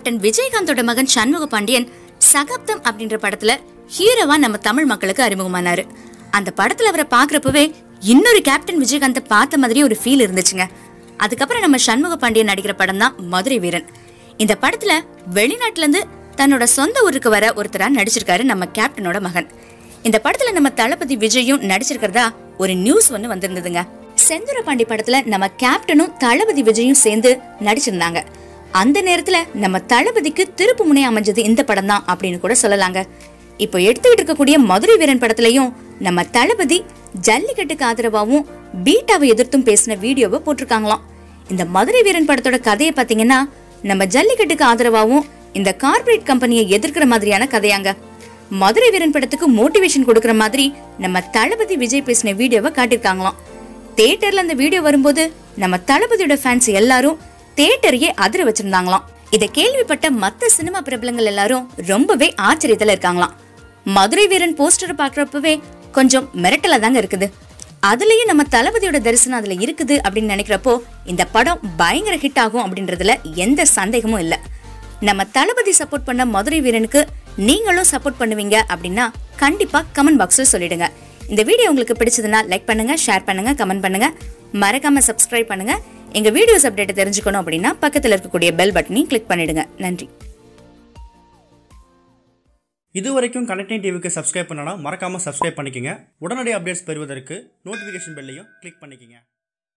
captain விஜயகாந்தோட மகன் சண்முக பாண்டியன் சகாப்தம் அப்படின்ற படத்துல ஹீரோவா நம்ம தமிழ் மக்களுக்கு அறிமுகமானாரு அந்த படத்துல அவரை பாக்குறப்பவே இன்னொரு கேப்டன் விஜயகாந்த பார்த்த மாதிரி ஒரு ஃபீல் இருந்துச்சுங்க அதுக்கப்புறம் நம்ம சண்முக பாண்டியன் நடிக்கிற படம் தான் மதுரை வீரன் இந்த படத்துல வெளிநாட்டுல இருந்து தன்னோட சொந்த ஊருக்கு வர ஒருத்தரா நடிச்சிருக்காரு நம்ம கேப்டனோட மகன் இந்த படத்துல நம்ம தளபதி விஜயும் நடிச்சிருக்கிறதா ஒரு நியூஸ் ஒண்ணு வந்திருந்ததுங்க செந்தூர பாண்டி படத்துல நம்ம கேப்டனும் தளபதி விஜயும் சேர்ந்து நடிச்சிருந்தாங்க அந்த நேரத்துல நம்ம தளபதிக்கு திருப்பு முனை அமைஞ்சது இந்த படம் தான் அப்படின்னு கூட சொல்லலாங்க இப்போ எடுத்துக்கிட்டு இருக்கக்கூடிய மதுரை வீரன் படத்துலயும் நம்ம தளபதி ஜல்லிக்கட்டுக்கு ஆதரவாவும் பீட்டாவை எதிர்த்தும் பேசின வீடியோவை போட்டிருக்காங்களாம் இந்த மதுரை வீரன் படத்தோட கதையை பாத்தீங்கன்னா நம்ம ஜல்லிக்கட்டுக்கு ஆதரவாவும் இந்த கார்ப்பரேட் கம்பெனியை எதிர்க்கிற மாதிரியான கதையாங்க மதுரை வீரன் படத்துக்கு மோட்டிவேஷன் கொடுக்கற மாதிரி நம்ம தளபதி விஜய் பேசின வீடியோவை காட்டியிருக்காங்களாம் தியேட்டர்ல அந்த வீடியோ வரும்போது நம்ம தளபதியோட ஃபேன்ஸ் எல்லாரும் தியேட்டரையே அதிர வச்சிருந்தாங்களாம் இதை கேள்விப்பட்ட மத்த சினிமா பிரபலங்கள் எல்லாரும் ரொம்பவே ஆச்சரியத்துல இருக்காங்களாம் மதுரை வீரன் போஸ்டர் பாக்குறப்பவே கொஞ்சம் மிரட்டலா தாங்க இருக்குது அதுலயும் நம்ம தளபதியோட தரிசனம் அதுல இருக்குது அப்படின்னு நினைக்கிறப்போ இந்த படம் பயங்கர ஹிட் ஆகும் அப்படின்றதுல எந்த சந்தேகமும் இல்ல நம்ம தளபதி சப்போர்ட் பண்ண மதுரை வீரனுக்கு நீங்களும் சப்போர்ட் பண்ணுவீங்க அப்படின்னா கண்டிப்பா கமெண்ட் பாக்ஸ்ல சொல்லிடுங்க இந்த வீடியோ உங்களுக்கு பிடிச்சதுன்னா லைக் பண்ணுங்க ஷேர் பண்ணுங்க கமெண்ட் பண்ணுங்க மறக்காம சப்ஸ்கிரைப் பண்ணுங்க எங்க வீடியோஸ் அப்டேட் தெரிஞ்சுக்கணும் அப்படின்னா பக்கத்துல இருக்கக்கூடிய பெல் பட்டனையும் கிளிக் பண்ணிடுங்க நன்றி இது வரைக்கும் கனெக்டிங் டிவிக்கு சப்ஸ்கிரைப் பண்ணனா மறக்காமல் சப்ஸ்கிரைப் பண்ணிக்கங்க உடனடி அப்டேட்ஸ் பெறுவதற்கு நோட்டிஃபிகேஷன் பெல்லையும் கிளிக் பண்ணிக்கங்க